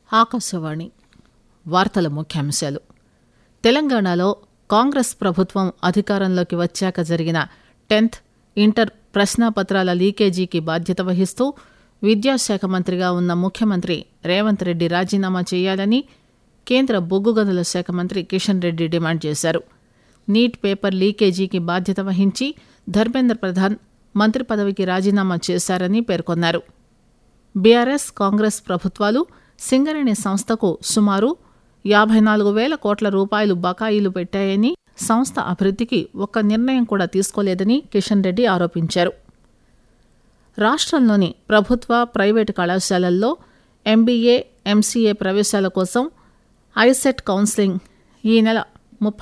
ఆకాశవాణి వార్తల ముఖ్యాంశాలు తెలంగాణలో కాంగ్రెస్ ప్రభుత్వం అధికారంలోకి వచ్చాక జరిగిన టెన్త్ ఇంటర్ ప్రశ్నాపత్రాల లీకేజీకి బాధ్యత వహిస్తూ విద్యాశాఖ మంత్రిగా ఉన్న ముఖ్యమంత్రి రేవంత్ రెడ్డి రాజీనామా చేయాలని కేంద్ర బొగ్గు గనుల శాఖ మంత్రి కిషన్ రెడ్డి డిమాండ్ చేశారు నీట్ పేపర్ లీకేజీకి బాధ్యత వహించి ధర్మేంద్ర ప్రధాన్ మంత్రి పదవికి రాజీనామా చేశారని పేర్కొన్నారు బీఆర్ఎస్ కాంగ్రెస్ ప్రభుత్వాలు సింగరేణి సంస్థకు సుమారు యాభై నాలుగు వేల కోట్ల రూపాయలు బకాయిలు పెట్టాయని సంస్థ అభివృద్ధికి ఒక్క నిర్ణయం కూడా తీసుకోలేదని కిషన్ రెడ్డి ఆరోపించారు రాష్ట్రంలోని ప్రభుత్వ ప్రైవేటు కళాశాలల్లో ఎంబీఏ ఎంసీఏ ప్రవేశాల కోసం ఐసెట్ కౌన్సిలింగ్ ఈ నెల